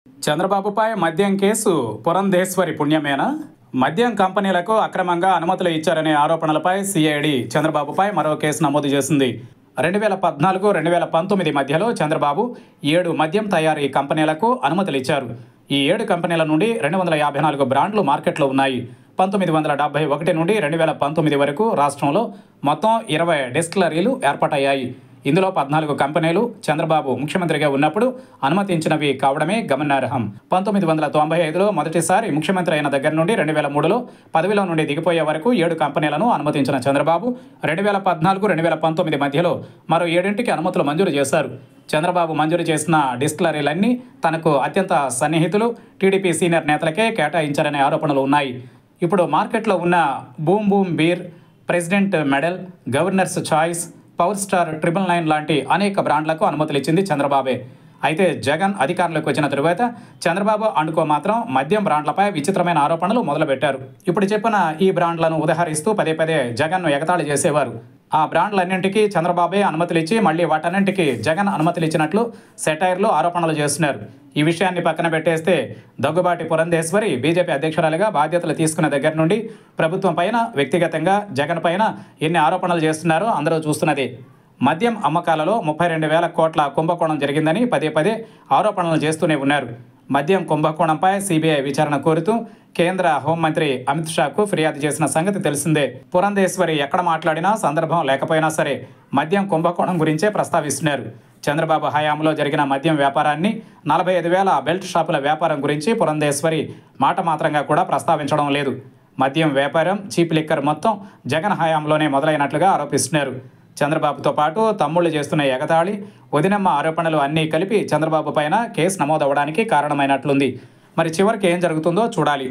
చంద్రబాబుపై మద్యం కేసు పురంధేశ్వరి పుణ్యమేనా మద్యం కంపెనీలకు అక్రమంగా అనుమతులు ఇచ్చారనే ఆరోపణలపై సిఐడి చంద్రబాబుపై మరో కేసు నమోదు చేసింది రెండు వేల పద్నాలుగు రెండు వేల పంతొమ్మిది మధ్యలో చంద్రబాబు ఏడు మద్యం తయారీ కంపెనీలకు అనుమతులు ఇచ్చారు ఈ ఏడు కంపెనీల నుండి రెండు వందల యాభై నాలుగు బ్రాండ్లు మార్కెట్లో ఉన్నాయి పంతొమ్మిది వందల డెబ్బై ఒకటి నుండి రెండు వేల పంతొమ్మిది వరకు రాష్ట్రంలో మొత్తం ఇరవై డిస్టిలరీలు ఏర్పాటయ్యాయి ఇందులో పద్నాలుగు కంపెనీలు చంద్రబాబు ముఖ్యమంత్రిగా ఉన్నప్పుడు అనుమతించినవి కావడమే గమనార్హం పంతొమ్మిది వందల తొంభై ఐదులో మొదటిసారి ముఖ్యమంత్రి అయిన దగ్గర నుండి రెండు వేల మూడులో పదవిలో నుండి దిగిపోయే వరకు ఏడు కంపెనీలను అనుమతించిన చంద్రబాబు రెండు వేల పద్నాలుగు రెండు వేల పంతొమ్మిది మధ్యలో మరో ఏడింటికి అనుమతులు మంజూరు చేశారు చంద్రబాబు మంజూరు చేసిన డిస్టిలరీలన్నీ తనకు అత్యంత సన్నిహితులు టీడీపీ సీనియర్ నేతలకే కేటాయించారనే ఆరోపణలు ఉన్నాయి ఇప్పుడు మార్కెట్లో ఉన్న boom boom beer president medal governor's choice power star triple nine లాంటి అనేక బ్రాండ్లకు అనుమతులు ఇచ్చింది చంద్రబాబే అయితే జగన్ అధికారంలోకి వచ్చిన తరువాత చంద్రబాబు అండుకో మాత్రం మద్యం బ్రాండ్లపై విచిత్రమైన ఆరోపణలు మొదలుపెట్టారు ఇప్పుడు చెప్పిన ఈ బ్రాండ్లను ఉదహరిస్తూ పదే పదే జగన్ను ఎగతాళి చేసేవారు ఆ బ్రాండ్లన్నింటికీ చంద్రబాబే అనుమతులు ఇచ్చి మళ్ళీ వాటన్నింటికీ జగన్ అనుమతులు ఇచ్చినట్లు సెటైర్లు ఆరోపణలు చేస్తున్నారు ఈ విషయాన్ని పక్కన పెట్టేస్తే దగ్గుబాటి పురంధేశ్వరి బీజేపీ అధ్యక్షురాలిగా బాధ్యతలు తీసుకున్న దగ్గర నుండి ప్రభుత్వం పైన వ్యక్తిగతంగా జగన్ పైన ఎన్ని ఆరోపణలు చేస్తున్నారో అందరూ చూస్తున్నదే మద్యం అమ్మకాలలో ముప్పై రెండు వేల కోట్ల కుంభకోణం జరిగిందని పదే పదే ఆరోపణలు చేస్తూనే ఉన్నారు మద్యం కుంభకోణంపై సిబిఐ విచారణ కోరుతూ కేంద్ర హోంమంత్రి అమిత్ షాకు ఫిర్యాదు చేసిన సంగతి తెలిసిందే పురంధేశ్వరి ఎక్కడ మాట్లాడినా సందర్భం లేకపోయినా సరే మద్యం కుంభకోణం గురించే ప్రస్తావిస్తున్నారు చంద్రబాబు హయాంలో జరిగిన మద్యం వ్యాపారాన్ని నలభై ఐదు వేల బెల్ట్ షాపుల వ్యాపారం గురించి పురంధేశ్వరి మాట మాత్రంగా కూడా ప్రస్తావించడం లేదు మద్యం వ్యాపారం చీప్ లిక్కర్ మొత్తం జగన్ హయాంలోనే మొదలైనట్లుగా ఆరోపిస్తున్నారు చంద్రబాబుతో పాటు తమ్ముళ్ళు చేస్తున్న ఎగతాళి వదినమ్మ ఆరోపణలు అన్నీ కలిపి చంద్రబాబు పైన కేసు నమోదవడానికి కారణమైనట్లుంది మరి చివరికి ఏం జరుగుతుందో చూడాలి